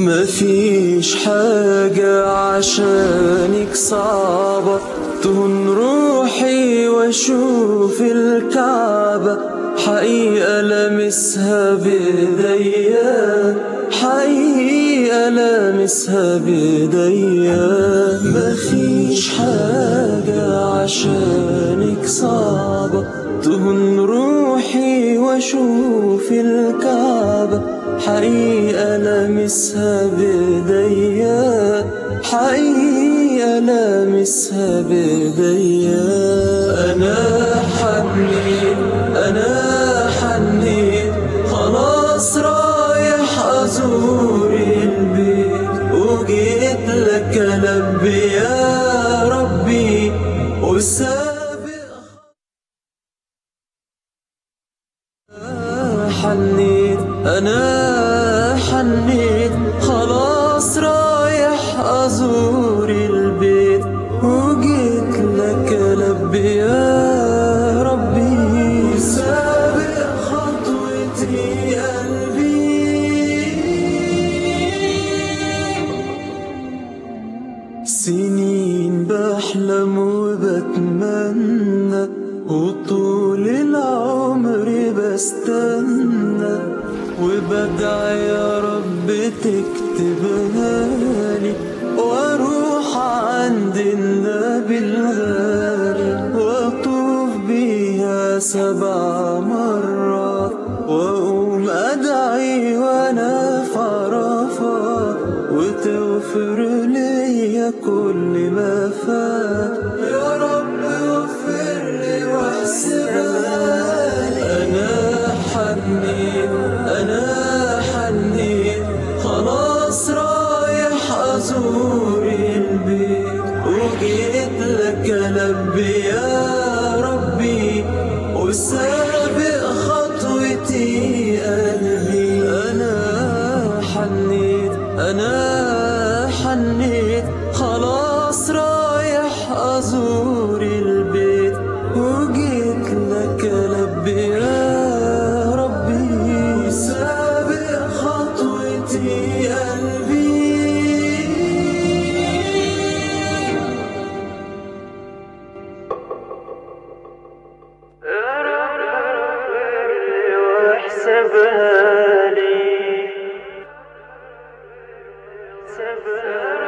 مفيش حاجة عشانك صعبة تهون روحي واشوف الكعبة حقيقة لمسها بايديا حقيقة لمسها بايديا مفيش حاجة عشانك صعبة تهون روحي واشوف الكعبة حقيقة لمسها بايديا حقيقة لمسها بايديا أنا حنيت أنا حنيت خلاص رايح أزور البيت وجيت لك ألبي يا ربي وسابق حنيت أنا حنيت خلاص رايح أزور البيت وجيت لك لبي يا ربي سابق خطوتي قلبي سنين بحلم وبتمنى وطول العمر بستنى وبدعي يا رب تكتبها لي واروح عند النبي الغالي واطوف بيها سبع مرات واقوم ادعي وانا في عرفات وتغفر لي كل ما فات يا رب اغفر لي واحسبها لي انا حنيت انا حنيت خلاص رايح ازور البيت وجيت لك لبي يا ربي وسابق خطوتي قلبي انا حنيت انا حنيت خلاص رايح ازور البيت وجيت لك لبي يا ربي سابق خطوتي قلبي واحسبها لي